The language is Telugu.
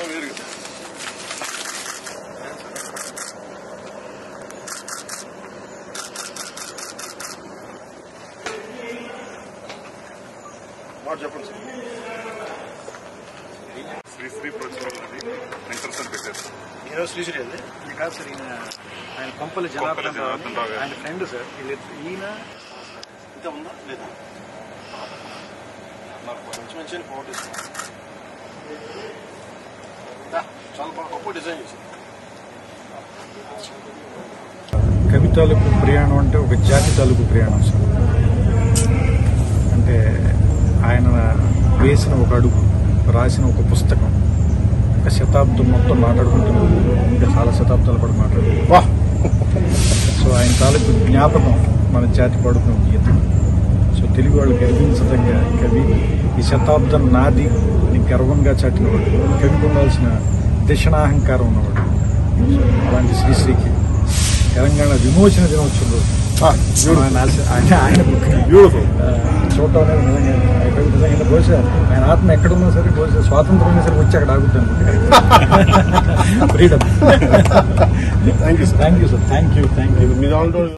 వేరు కదా మాట చెప్పండి సార్ శ్రీ శ్రీ ప్రచురణది వెంకటేశ్వర అని పెట్టారు ఈరోజు శ్రీశ్రీ అండి ఇది కాదు సార్ ఈయన ఆయన కొంపల జనార్దన్ రావు అని జనార్దన్ రావు గారు. ఆయన ఫ్రెండ్ సార్ వీళ్ళిద్దరు- ఈయన ఇంకా ఉందా లేదా నాకు మంచి మంచి ఫోటోస్ చాలా బాగా గొప్ప డిజైన్ చేశారు కవి తాలూకు ప్రయాణం అంటే ఒక జాతి తాలూకు ప్రయాణం సార్ అంటే ఆయన వేసిన ఒక అడుగు రాసిన ఒక పుస్తకం ఒక శతాబ్దం మొత్తం మాట్లాడుకుంటున్నాం ఇంకా చాలా శతాబ్దాల పాటు మాట్లాడుకుంటాం సో ఆయన తాలూకు జ్ఞాపకం మన జాతి పాడుకున్న గీత సో తెలుగు వాళ్ళు గర్వించదగ్గ కవి ఈ శతాబ్దం నాది అని గర్వంగా చాటినవాడు కవికి ఉండాల్సిన దిశనాహంకారం ఉన్నవాడు సో అలాంటి శ్రీశ్రీకి తెలంగాణ విమోచన దినోత్సవం రోజు ఆయన ఆశ- ఆయన ఆయన బుక్ బ్యూటిఫుల్ చూడటం అనేది నిజంగా ఆయన కవి నిజంగా బహుశా ఆయన ఆత్మ ఎక్కడున్నా సరే బహుశా స్వాతంత్రం ఉన్నా సరే వచ్చి అక్కడ ఆగుద్ది అనుకుంటాను freedom thank you sir thank you sir thank you thank you మీ దాంట్లో